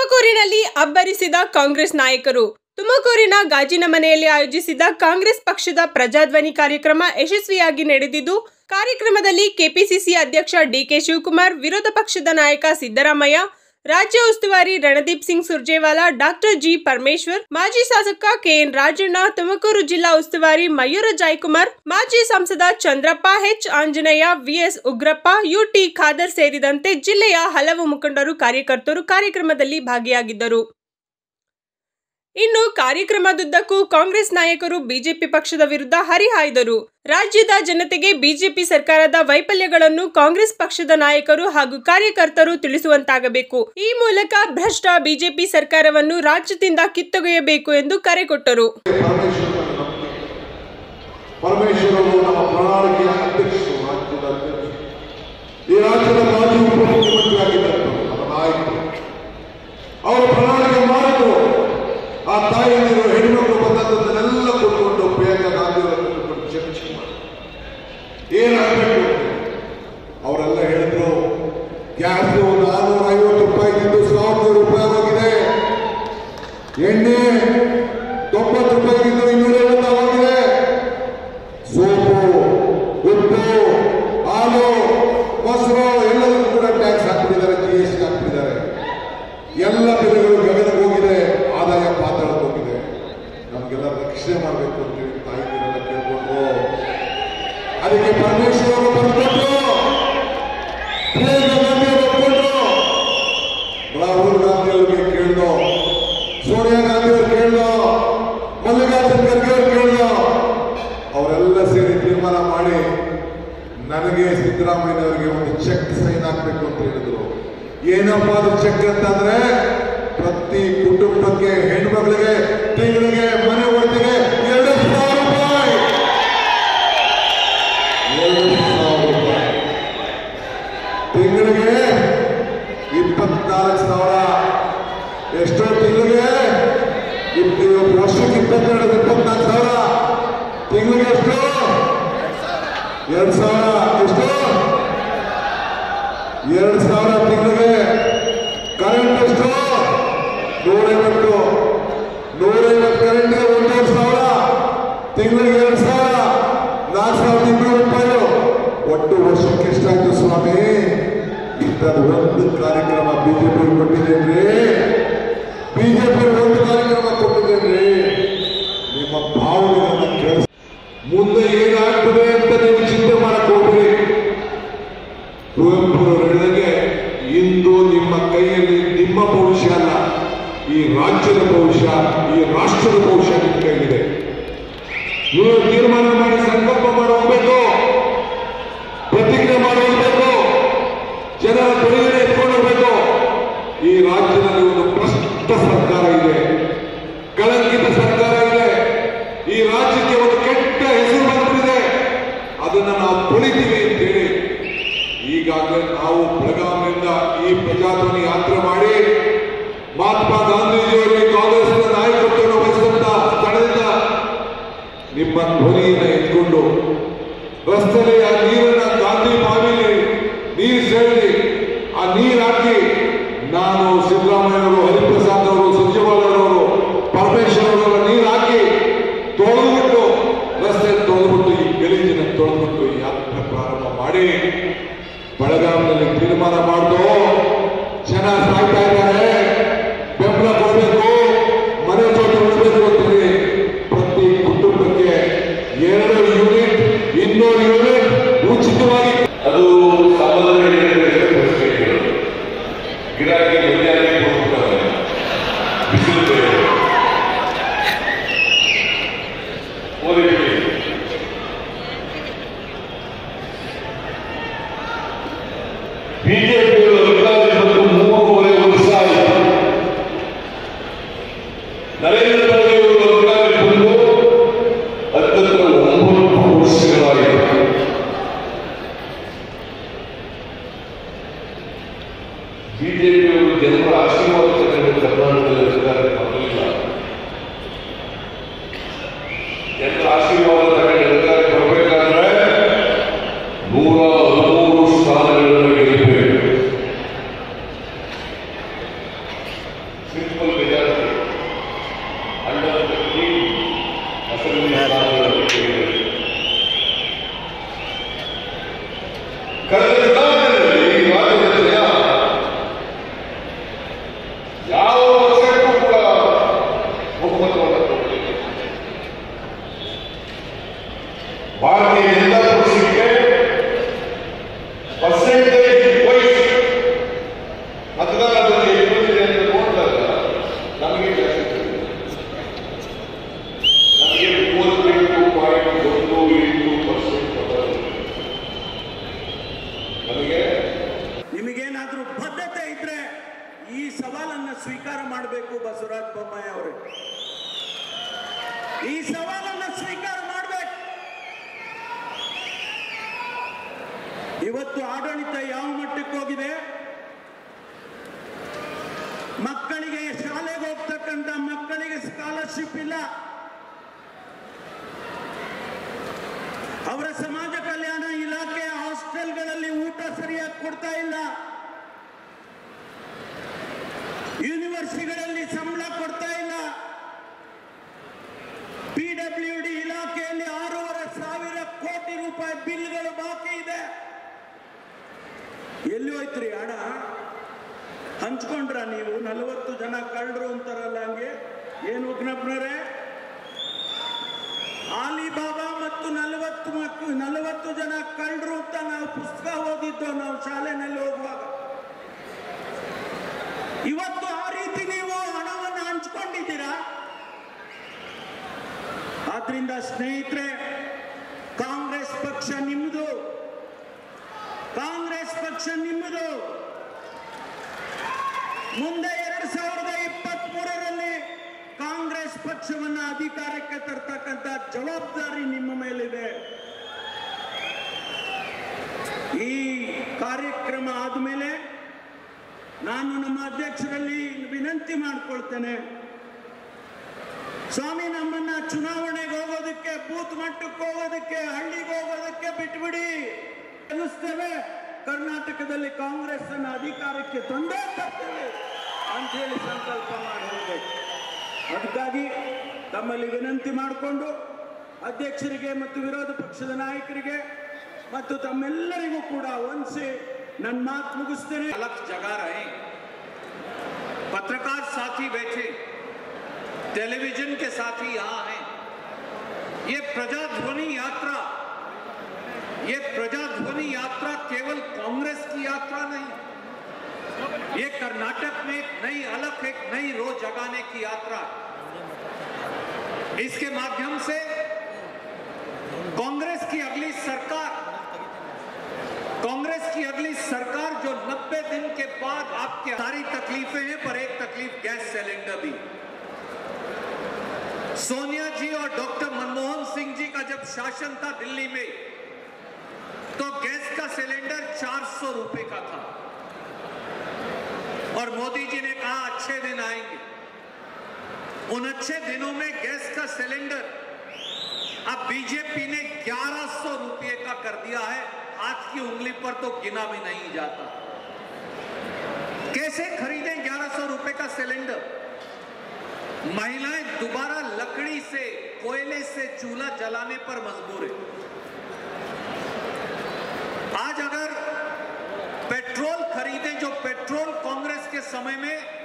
ತುಮಕೂರಿನಲ್ಲಿ ಅಬ್ಬರಿಸಿದ ಕಾಂಗ್ರೆಸ್ ನಾಯಕರು ತುಮಕೂರಿನ ಗಾಜಿನ ಮನೆಯಲ್ಲಿ ಆಯೋಜಿಸಿದ ಕಾಂಗ್ರೆಸ್ ಪಕ್ಷದ ಪ್ರಜಾಧ್ವನಿ ಕಾರ್ಯಕ್ರಮ ಯಶಸ್ವಿಯಾಗಿ ನಡೆದಿದ್ದು ಕಾರ್ಯಕ್ರಮದಲ್ಲಿ ಕೆಪಿಸಿಸಿ ಅಧ್ಯಕ್ಷ ಡಿಕೆ ಶಿವಕುಮಾರ್ ವಿರೋಧ ಪಕ್ಷದ ನಾಯಕ ಸಿದ್ದರಾಮಯ್ಯ ರಾಜ್ಯ ಉಸ್ತುವಾರಿ ರಣದೀಪ್ ಸಿಂಗ್ ಸುರ್ಜೇವಾಲಾ ಡಾಕ್ಟರ್ ಜಿ ಪರಮೇಶ್ವರ್ ಮಾಜಿ ಶಾಸಕ ಕೆಎನ್ ರಾಜಣ್ಣ ತುಮಕೂರು ಜಿಲ್ಲಾ ಉಸ್ತುವಾರಿ ಮಯೂರ ಜಯಕುಮಾರ್ ಮಾಜಿ ಸಂಸದ Chandrappa H Anjaneya VS Ugrappa UT Khader ಸೇರಿದಂತೆ ಜಿಲ್ಲೆಯ ಹಲವು ಮುಖಂಡರು ಕಾರ್ಯಕರ್ತರು ಕಾರ್ಯಕ್ರಮದಲ್ಲಿ ಭಾಗಿಯಾಗಿದ್ದರು ಇನ್ನು ಕಾರ್ಯಕ್ರಮದುದ್ದಕ್ಕೂ ಕಾಂಗ್ರೆಸ್ ನಾಯಕರು ಬಿಜೆಪಿ ಪಕ್ಷದ ವಿರುದ್ಧ ಹರಿಹಾಯ್ದರು ರಾಜ್ಯದ ಜನತೆಗೆ ಬಿಜೆಪಿ ಸರ್ಕಾರದ ವೈಫಲ್ಯಗಳನ್ನು ಕಾಂಗ್ರೆಸ್ ಪಕ್ಷದ ನಾಯಕರು ಹಾಗೂ ಕಾರ್ಯಕರ್ತರು ತಿಳಿಸುವಂತಾಗಬೇಕು ಈ ಮೂಲಕ ಭ್ರಷ್ಟ ಬಿಜೆಪಿ ಸರ್ಕಾರವನ್ನು ರಾಜ್ಯದಿಂದ ಕಿತ್ತೊಗೆಯಬೇಕು ಎಂದು ಕರೆ ಕೊಟ್ಟರು ಪರಮೇಶ್ವರ ಪರಮೇಶ್ವರರು ನಮ್ಮ ಪ್ರಣಾಳಿಕೆಯ ಅಧ್ಯಕ್ಷರು ರಾಜ್ಯದ ಅಧ್ಯಕ್ಷರು ಈ ರಾಜ್ಯದ ಮಾಜಿ ಉಪಮುಖ್ಯಮಂತ್ರಿ ಆಗಿದ್ದರು ನಮ್ಮ ನಾಯಕರು ಅವರು ಪ್ರಣಾಳಿಕೆ ಮಾಡಿದ್ರು ಆ ತಾಯಿಯರು ಹೆಣ್ಮಕ್ಳು ಬಂದದ್ದನ್ನೆಲ್ಲ ಕೊಟ್ಕೊಂಡು ಪ್ರಿಯಾಂಕಾ ಗಾಂಧಿ ಅವರನ್ನು ಕರ್ಕೊಂಡು ಚರ್ಚೆ ಮಾಡಿ ಏನಾಗಬೇಕು ಅವರೆಲ್ಲ ಹೇಳಿದ್ರು ಗ್ಯಾಸ್ ನಾನ್ನೂರ ಐವತ್ತು ರೂಪಾಯಿ ಇದ್ದು ಸಾವಿರದ ರೂಪಾಯಿ ಆಗಿದೆ ಎಣ್ಣೆ ತೊಂಬತ್ತು ರೂಪಾಯಿಗಿಂತ ಇನ್ನೂರ ಐವತ್ತು ಆಗಿದೆ ಸೋಪು ಉಪ್ಪು ಹಾಲು ಮೊಸರು ಎಲ್ಲದಕ್ಕೂ ಕೂಡ ಟ್ಯಾಕ್ಸ್ ಹಾಕ್ಬಿಟ್ಟಿದ್ದಾರೆ ಜಿ ಎಸ್ ಟಿ ಹಾಕ್ಬಿಟ್ಟಿದ್ದಾರೆ ಎಲ್ಲ ಬೆಲೆಗಳು ಗಗನಕ್ಕೆ ಹೋಗಿದೆ ಆದಾಯ ಪಾತಾಳಕ್ಕೆ ಹೋಗಿದೆ ನಮಗೆಲ್ಲ ರಕ್ಷಣೆ ಮಾಡಬೇಕು ಅಂತ ಹೇಳಿ ತಾಯಿಯರೆಲ್ಲ ಕೇಳ್ಕೊಂಡು ಅದಕ್ಕೆ ಪರಮೇಶ್ವರ ಅವರು ಬರ್ಕೊಟ್ರು ಪ್ರಿಯಾಂಕಾ ಗಾಂಧಿ ಅವರು ಒಪ್ಕೊಂಡ್ರು ರಾಹುಲ್ ಗಾಂಧಿ ಅವರಿಗೆ ಕೇಳ್ದೋ ಸೋನಿಯಾ ಗಾಂಧಿ ಅವರು ಕೇಳ್ದೋ ಮಲ್ಲಿಕಾರ್ಜುನ್ ಖರ್ಗೆ ಅವರು ಕೇಳ್ದೋ ಅವರೆಲ್ಲ ಸೇರಿ ತೀರ್ಮಾನ ಮಾಡಿ ನನಗೆ ಸಿದ್ದರಾಮಯ್ಯ ಅವರಿಗೆ ಒಂದು ಚೆಕ್ ಸೈನ್ ಹಾಕ್ಬೇಕು ಅಂತ ಹೇಳಿದ್ರು ಏನಪ್ಪ ಅದು ಚೆಕ್ ಅಂತಂದ್ರೆ ಪ್ರತಿ ಕುಟುಂಬಕ್ಕೆ ಹೆಣ್ಮಕ್ಳಿಗೆ ತಿಂಗಳಿಗೆ ಮನೆ ಒಟ್ಟಿಗೆ ಎರಡು ಸಾವಿರ ರೂಪಾಯಿ ಎರಡು ಸಾವಿರ ರೂಪಾಯಿ ತಿಂಗಳಿಗೆ ಇಪ್ಪತ್ನಾಲ್ಕು ಸಾವಿರ ಎಷ್ಟೋ ತಿಂಗಳಿಗೆ ಇಪ್ಪ- ವರ್ಷಕ್ಕೆ ಇಪ್ಪತ್ತೆರಡು ಇಪ್ಪತ್ನಾಲ್ಕು ಸಾವಿರ ತಿಂಗಳಿಗೆ ಎಷ್ಟು ಎರಡು ಸಾವಿರ ಎಷ್ಟು ಎರಡು ಸಾವಿರ ತಿಂಗಳಿಗೆ ಕರೆಂಟ್ ಎಷ್ಟು ನೂರೈವತ್ತು ನೂರೈವತ್ತು ಕರೆಂಟ್ಗೆ ಒಂದೂವರೆ ಸಾವಿರ ತಿಂಗಳಿಗೆ ಎರಡು ಸಾವಿರ ನಾಲ್ಕು ಸಾವಿರದ ಇನ್ನೂರು ರೂಪಾಯಿ ಒಟ್ಟು ವರ್ಷಕ್ಕೆ ಎಷ್ಟಾಯ್ತು ಸ್ವಾಮಿ ಇಂಥದ್ದು ಒಂದು ಕಾರ್ಯಕ್ರಮ ಬಿಜೆಪಿ ಕೊಟ್ಟಿದ್ದೇನ್ರಿ ಬಿಜೆಪಿ ಒಂದು ಕಾರ್ಯಕ್ರಮ ಕೊಟ್ಟಿದ್ದೇನ್ರಿ ನಿಮ್ಮ ಭಾವನೆಗಳನ್ನ ಕೇಳಿಸ್ ಮುಂದೆ ಏನಾಗ್ತದೆ ಅಂತ ನೀವು ಚಿಂತೆ ಮಾಡಕ್ ಹೋಗ್ರಿ ಕುವೆಂಪು ಅವರು ಹೇಳಿದಂಗೆ ಇಂದು ನಿಮ್ಮ ಕೈಯಲ್ಲಿ ನಿಮ್ಮ ಭವಿಷ್ಯ ಅಲ್ಲ ಈ ರಾಜ್ಯದ ಭವಿಷ್ಯ ಈ ರಾಷ್ಟ್ರದ ಭವಿಷ್ಯ ನಿಮ್ಮ ಕೈಲಿದೆ ನೀವು ತೀರ್ಮಾನ ಮಾಡಿ ಸಂಕಲ್ಪ ಮಾಡಿ ಹೋಗ್ಬೇಕು ಪ್ರತಿಜ್ಞೆ ಮಾಡಿ ಹೋಗ್ಬೇಕು ಜನರ ತೊಳೆಗಡೆ ಎತ್ಕೊಂಡು ಹೋಗ್ಬೇಕು ಈ ರಾಜ್ಯದಲ್ಲಿ ಒಂದು ಭ್ರಷ್ಟ ಸರ್ಕಾರ ಇದೆ ಕಳಂಕಿತ ಸರ್ಕಾರ ಇದೆ ಈ ರಾಜ್ಯಕ್ಕೆ ಒಂದು ಕೆಟ್ಟ ಹೆಸರು ಬಂದ್ಬಿಟ್ಟಿದೆ ಅದನ್ನ ನಾವು ತೊಳಿತೀವಿ ಅಂತೇಳಿ ಈಗಾಗಲೇ ನಾವು ಬೆಳಗಾವಿಯಿಂದ ಈ ಪ್ರಜಾಧ್ವನಿ ಯಾತ್ರೆ ಮಾಡಿ ಮಹಾತ್ಮ ಗಾಂಧೀಜಿಯವರಿಗೆ ಕಾಂಗ್ರೆಸ್ನ ನಾಯಕತ್ವವನ್ನು ವಹಿಸಿದಂತ ಸ್ಥಳದಿಂದ ನಿಮ್ಮ ಧ್ವನಿಯನ್ನು ಎತ್ಕೊಂಡು ರಸ್ತೆಯಲ್ಲಿ ಆ ನೀರನ್ನ ಗಾಂಧಿ ಬಾವಿಲಿ ನೀರು ಸೇರಿ ಆ ನೀರು ಹಾಕಿ ನಾನು ಸಿದ್ದರಾಮಯ್ಯವರು ಹರಿಪ್ರಸಾದ್ ಅವರು ಸಚಿವಾಲಯವರು ಪರಮೇಶ್ವರ್ ಅವರ ನೀರು ಹಾಕಿ ತೊಳೆದುಬಿಟ್ಟು ರಸ್ತೆ ತೊಳೆದುಬಿಟ್ಟು ಈ ಗಲೀಜಿನ ತೊಳೆದುಬಿಟ್ಟು ಈ ಯಾತ್ರೆ ಪ್ರಾರಂಭ ಮಾಡಿ ಬೆಳಗಾವಿನಲ್ಲಿ ತೀರ್ಮಾನ ಮಾಡ್ದು ಜನ ಸಾಯ್ತಾ ಇದ್ದಾರೆ ಬೆಂಬಲ ಕೊಡಬೇಕು ಮನೆ ಜೊತೆ ಉಳಿಬೇಕು ಅಂತೇಳಿ ಪ್ರತಿ ಕುಟುಂಬಕ್ಕೆ ಎರಡು ಯೂನಿಟ್ ಇನ್ನೂರು ಯೂನಿಟ್ ಉಚಿತವಾಗಿ ಅದು ಸಂಬಂಧಗಳಿಗೆ ಗಿರಾಕಿ ಮಧ್ಯಾಹ್ನ ಹೋಗ್ಬಿಡ್ತಾರೆ ಬಿಸಿಲು ಬೇರೆ ಓದಿದ್ವಿ ಬಿಜೆಪಿಯವರು ಅಧಿಕಾರಕ್ಕೆ ಬಂದು ಮೂರುವರೆ ವರ್ಷ ಆಯಿತು ನರೇಂದ್ರ ಮೋದಿ ಅವರು ಅಧಿಕಾರಕ್ಕೆ ಬಂದು ಹತ್ತತ್ರ ಒಂಬತ್ತು ವರ್ಷಗಳಾಯಿತು ಬಿಜೆಪಿಯವರು ಜನರ ಆಶೀರ್ವಾದ ತಗೊಂಡು ಕರ್ನಾಟಕದಲ್ಲಿ ಅಧಿಕಾರಕ್ಕೆ ಬರಲಿಲ್ಲ simple majority under the King Assembly ಕಳೆದ ಚುನಾವಣೆಯಲ್ಲಿ ಈ ರಾಜ್ಯದ ಜನ ಯಾವ ಪಕ್ಷಕ್ಕೂ ಕೂಡ ಬಹುಮತವನ್ನು ಕೊಡಲಿಲ್ಲ ಭಾರತೀಯ ಜನತಾ ಪಕ್ಷಕ್ಕೆ ಪರ್ಸೆಂಟೇಜ್ ವೈಸ್ ಮತದಾರರಲ್ಲಿ ಎಷ್ಟು ಬಂದಿದೆ ಅಂತ ನೋಡಿದಾಗ ನಮಗೆ ಜಾಸ್ತಿ ಬಂದಿದೆ. ನಮಗೆ ಮೂವತ್ತೆಂಟು ಪಾಯಿಂಟ್ ಒಂದು ಎಂಟು ಪರ್ಸೆಂಟ್ ನಮಗೆ ನಿಮಗೇನಾದ್ರೂ ಬದ್ಧತೆ ಇದ್ರೆ ಈ ಸವಾಲನ್ನ ಸ್ವೀಕಾರ ಮಾಡಬೇಕು ಬಸವರಾಜ ಬೊಮ್ಮಾಯಿ ಅವರೇ ಈ ಸವಾಲನ್ನ ಸ್ವೀಕಾರ ಮಾಡಬೇಕು ಇವತ್ತು ಆಡಳಿತ ಯಾವ ಮಟ್ಟಕ್ಕೆ ಹೋಗಿದೆ ಮಕ್ಕಳಿಗೆ ಶಾಲೆಗೆ ಹೋಗ್ತಕ್ಕಂಥ ಮಕ್ಕಳಿಗೆ ಸ್ಕಾಲರ್ಶಿಪ್ ಇಲ್ಲ ಅವರ ಸಮಾಜ ಕಲ್ಯಾಣ ಇಲಾಖೆ ಹಾಸ್ಟೆಲ್ಗಳಲ್ಲಿ ಊಟ ಸರಿಯಾಗಿ ಕೊಡ್ತಾ ಇಲ್ಲ ಯೂನಿವರ್ಸಿಟಿಗಳಲ್ಲಿ ಸಂಬಳ ಕೊಡ್ತಾ ಇಲ್ಲ ಪಿಡಬ್ಲ್ಯೂ ಡಿ ಇಲಾಖೆಯಲ್ಲಿ ಆರೂವರೆ ಸಾವಿರ ಕೋಟಿ ರೂಪಾಯಿ ಬಿಲ್ಗಳು ಬಾಕಿ ಇದೆ ಎಲ್ಲಿ ಹೋಯ್ತ್ರಿ ಹಣ ಹಂಚ್ಕೊಂಡ್ರ ನೀವು ನಲವತ್ತು ಜನ ಕಳ್ಳರು ಅಂತಾರಲ್ಲ ಹಂಗೆ ಏನು ಉಗ್ನಪ್ಪನವರೇ ಆಲಿಬಾಬಾ ಮತ್ತು ನಲವತ್ತು ಮಕ್ಕಳು ನಲವತ್ತು ಜನ ಕಳ್ಳರು ಅಂತ ನಾವು ಪುಸ್ತಕ ಓದಿದ್ದು ನಾವು ಶಾಲೆನಲ್ಲಿ ಹೋಗುವಾಗ ಇವತ್ತು ಆ ರೀತಿ ನೀವು ಹಣವನ್ನು ಹಂಚ್ಕೊಂಡಿದ್ದೀರಾ ಆದ್ರಿಂದ ಸ್ನೇಹಿತರೆ ಕಾಂಗ್ರೆಸ್ ಪಕ್ಷ ನಿಮ್ಮದು ಕಾಂಗ್ರೆಸ್ ಪಕ್ಷ ನಿಮ್ಮದು ಮುಂದೆ ಎರಡು ಸಾವಿರದ ಇಪ್ಪತ್ತ್ ಮೂರರಲ್ಲಿ ಕಾಂಗ್ರೆಸ್ ಪಕ್ಷವನ್ನ ಅಧಿಕಾರಕ್ಕೆ ತರ್ತಕ್ಕಂಥ ಜವಾಬ್ದಾರಿ ನಿಮ್ಮ ಮೇಲಿದೆ ಈ ಕಾರ್ಯಕ್ರಮ ಆದಮೇಲೆ ನಾನು ನಮ್ಮ ಅಧ್ಯಕ್ಷರಲ್ಲಿ ವಿನಂತಿ ಮಾಡಿಕೊಳ್ತೇನೆ ಸ್ವಾಮಿ ನಮ್ಮನ್ನ ಚುನಾವಣೆಗೆ ಹೋಗೋದಕ್ಕೆ ಬೂತ್ ಮಟ್ಟಕ್ಕೆ ಹೋಗೋದಕ್ಕೆ ಹಳ್ಳಿಗೆ ಹೋಗೋದಕ್ಕೆ ಬಿಟ್ಬಿಡಿ ಗೆಲ್ಲಿಸ್ತೇವೆ ಕರ್ನಾಟಕದಲ್ಲಿ ಕಾಂಗ್ರೆಸ್ ಅನ್ನ ಅಧಿಕಾರಕ್ಕೆ ತಂದೇ ತರ್ತೇವೆ ಅಂತ ಹೇಳಿ ಸಂಕಲ್ಪ ಮಾಡಿ ಹೋಗ್ಬೇಕು ಅದಕ್ಕಾಗಿ ತಮ್ಮಲ್ಲಿ ವಿನಂತಿ ಮಾಡಿಕೊಂಡು ಅಧ್ಯಕ್ಷರಿಗೆ ಮತ್ತು ವಿರೋಧ ಪಕ್ಷದ ನಾಯಕರಿಗೆ ಮತ್ತು ತಮ್ಮೆಲ್ಲರಿಗೂ ಕೂಡ ಹೊಂದಿಸಿ ನನ್ನ ಮಾತು ಮುಗಿಸ್ತೇನೆ अलग जगह रहे पत्रकार साथी बैठे टेलीविजन के साथी यहाँ हैं ये प्रजाध्वनि यात्रा ये प्रजाध्वनि यात्रा केवल कांग्रेस की यात्रा नहीं ये कर्नाटक में एक नई अलग एक नई रो जगाने की यात्रा है। इसके माध्यम से कांग्रेस की अगली सरकार कांग्रेस की अगली सरकार जो 90 दिन के बाद आपकी सारी तकलीफें हैं पर एक तकलीफ गैस सिलेंडर भी सोनिया जी और डॉक्टर मनमोहन सिंह जी का जब शासन था दिल्ली में तो गैस का सिलेंडर 400 रुपए का था और मोदी जी ने कहा अच्छे दिन आएंगे उन अच्छे दिनों में गैस का सिलेंडर अब बीजेपी ने 1100 रुपए का कर दिया है हाथ की उंगली पर तो गिना भी नहीं जाता कैसे खरीदें 1100 रुपए का सिलेंडर महिलाएं दोबारा लकड़ी से कोयले से चूल्हा जलाने पर मजबूर है आज अगर पेट्रोल खरीदें जो पेट्रोल कांग्रेस के समय में